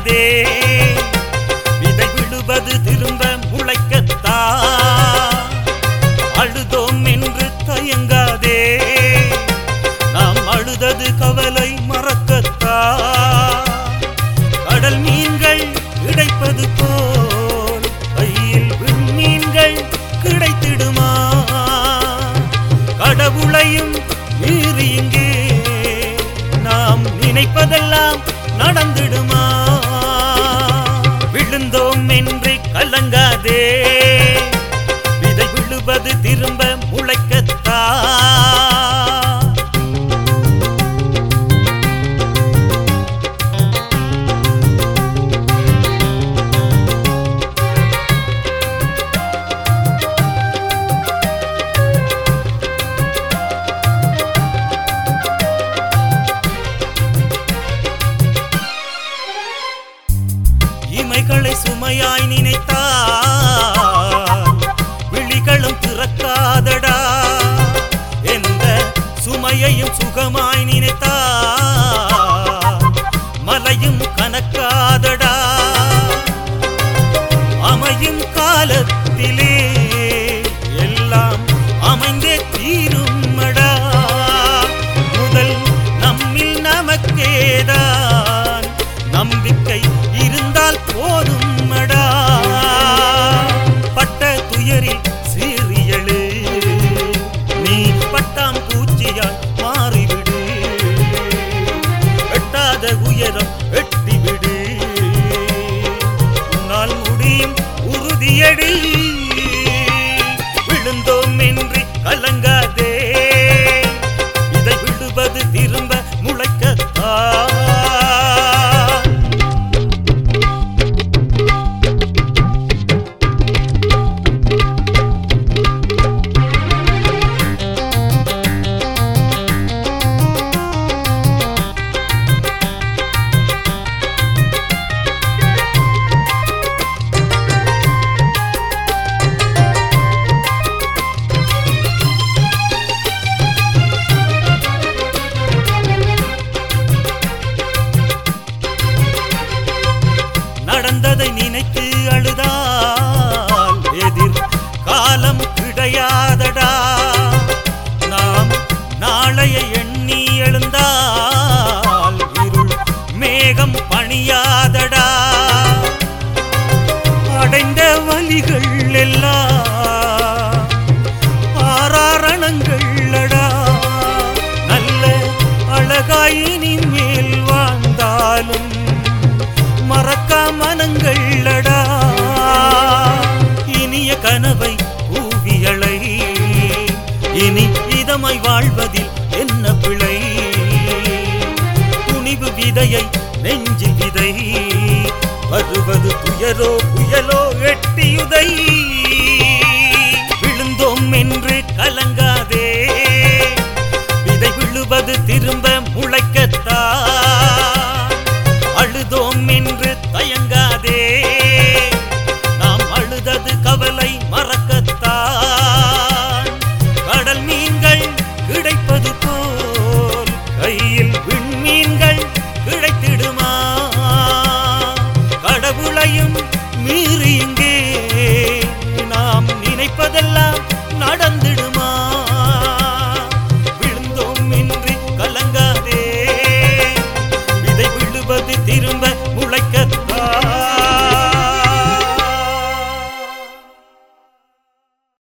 கலங்காதே விதை விழுவது திரும்ப முளைக்கத்தா அழுதோம் என்று தயங்காதே நாம் அழுதது கவலை மறக்கத்தா கடல் மீன்கள் கிடைப்பது போல் கையில் விண்மீன்கள் கிடைத்திடுமா கடவுளையும் மீறி இங்கே நாம் நினைப்பதெல்லாம் நடந்திடுமா விழுந்தோம் என்று கலங்காதே விதை விழுவது திரும்ப முளைக்கத்தா இமைகளை சுமையாய் நினைத்தால் விழிகளும் திறக்காதடா எந்த சுமையையும் சுகமாய் நினைத்தால் மலையும் கனக்காதடா அமையும் காலத்திலே எல்லாம் அமைந்தே தீருமடா முதல் நம்மில் நமக்கேதான் நம்பிக்கை இருந்தால் போதுமடா பட்ட துயரில் சீரியலு நீ பட்டாம் பூச்சியால் மாறிவிடு எட்டாத உயரம் எட்டிவிடு உன்னால் முடியும் உறுதியடி விழுந்தோம் என்று கலங்காதே இதை விடுவது திரும்ப முளைக்கத்தா நடந்ததை நினைத்து அழுதால் எதிர் காலம் கிடையாதடா நாம் நாளைய எண்ணி எழுந்தால் இருள் மேகம் பணியாதடா அடைந்த வலிகள் எல்லாம் ஆறாரணங்களடா நல்ல அழகாயினி மேல் வாழ்ந்தாலும் மறக்கா மனங்களடா இனிய கனவை ஊவியலை இனி இதமாய் வாழ்வதில் என்ன பிழை துணிவு விதையை நெஞ்சில் விதை வருவது துயரோ புயலோ எட்டியுதை விழுந்தோம் என்று கலங்காதே விதை விழுவது திரும்ப முளைக்கத்தா அழுதோம் என்று தயங்காதே நாம் அழுதது கவலை மறக்கத்தான் கடல் மீன்கள் கிடைப்பது போல் கையில் விண்மீன்கள் கிடைத்திடுமா கடவுளையும் மீறி இங்கே நாம் நினைப்பதெல்லாம் நடந்திடுமா விழுந்தோம் என்று கலங்காதே விதை விழுவது திரும்ப முளைக்கத்தான்